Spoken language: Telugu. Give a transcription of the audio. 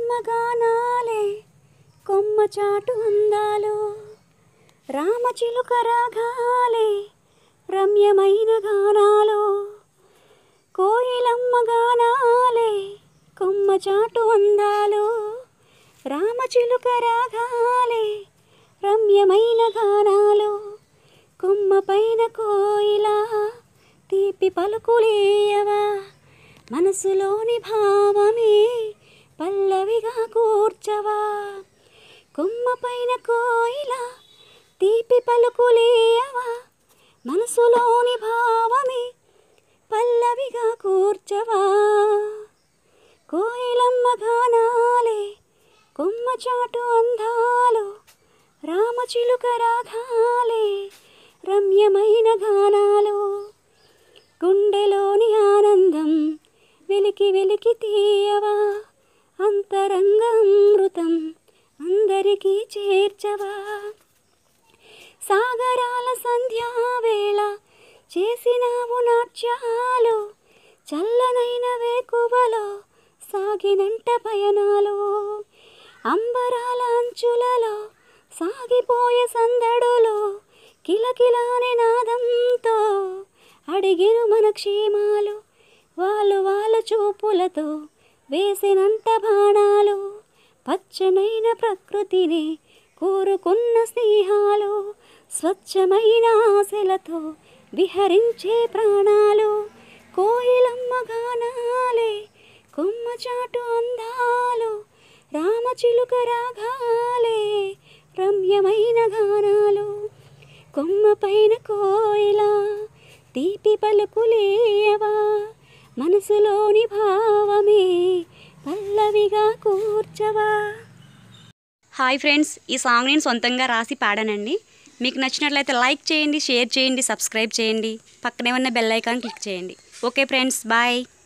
కోయిలమ్మ గానాలే కొమ్మ చాటు అందాలు రామచిలుక రాగాలే రమ్యమైన గానాలు కోయిలమ్మ గానాలే కొమ్మ చాటు అందాలు రామచిలుక రాగాలే రమ్యమైన గానాలు కొమ్మ పైన కోయిల తీపి పలుకులేయవా మనసులోని భావమే పల్లవిగా కూర్చవా కొమ్మ పైన కోయిల తీపి పలుకులేయవా మనసులోని భావమే పల్లవిగా కూర్చవా కోయిలమ్మ గానాలే కొమ్మ చాటు అందాలు రామచిలుక రాగాలే రమ్యమైన గానాలు గుండెలోని ఆనందం వెలికి వెలికి తీయవా అంతరంగ అమృతం అందరికీ చేర్చవా సాగరాల సంధ్యావేళ చేసినావు నాట్యాలు చల్లనైన వేకువలో సాగినంట పయనాలు అంబరాల అంచులలో సాగిపోయే సందడులో కిలకిలాని నాదంతో అడిగిను మన క్షేమాలు వాళ్ళు వాళ్ళ చూపులతో వేసినంత బాణాలు పచ్చనైన ప్రకృతిని కోరుకున్న స్నేహాలు స్వచ్ఛమైన ఆశలతో విహరించే ప్రాణాలు కోయిలమ్మ గానాలే కొమ్మ చాటు అందాలు రామచిలుక రాగాలే రమ్యమైన గానాలు కొమ్మ పైన కోయిల తీపి పలుకులేయవా మనసులోని భావమే పల్లవిగా కూర్చవా హాయ్ ఫ్రెండ్స్ ఈ సాంగ్ నేను సొంతంగా రాసి పాడానండి మీకు నచ్చినట్లయితే లైక్ చేయండి షేర్ చేయండి సబ్స్క్రైబ్ చేయండి పక్కనే ఉన్న బెల్ ఐకాన్ క్లిక్ చేయండి ఓకే ఫ్రెండ్స్ బాయ్